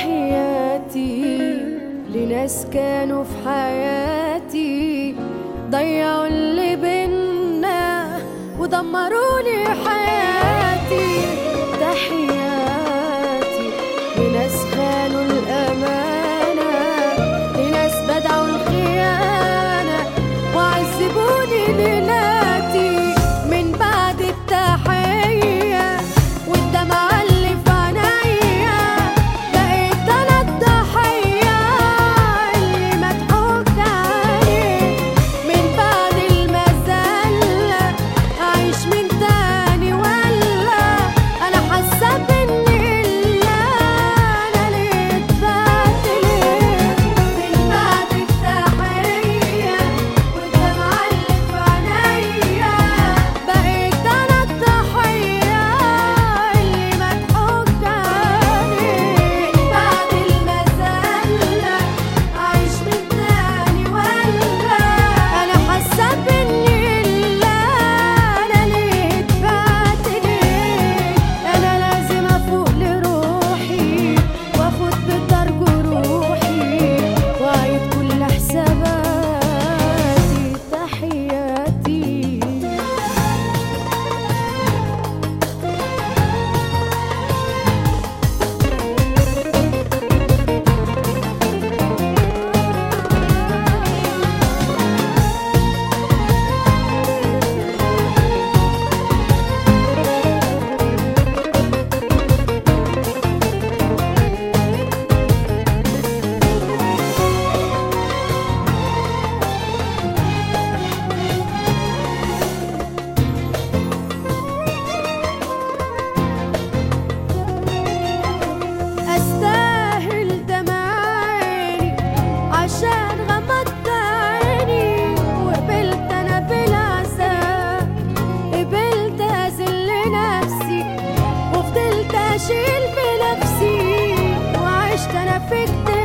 تحياتي لناس كانوا في حياتي ضيعوا اللي بينا ودمروا لي حياتي تحياتي لناس خانوا الأمانة لناس بدعوا الخيانة وعذبوني ليلاتي من بعد التحية والدمعة اللي في عينيا بقيت أنا الضحية اللي مضحوك عليه من بعد المذلة أعيش من تاني ولا أنا حاسة بإني إلا أنا اللي اتبعت ليه من بعد التحية والدمعة اللي في عينيا بقيت أنا الضحية اللي مضحوك عليه بعد المذلة أعيش من تاني ولا أنا حاسة بإني إلا أنا اللي اتبعت ليه أنا لازم أفوق لروحي وآخد بطار جروحي وأعيد كل حساباتي تحياتي استاهل دمع عيني عشان غمضت عيني وقبلت انا بالعذاب قبلت اذل نفسي وفضلت اشيل بنفسي وعشت انا في اكتئاب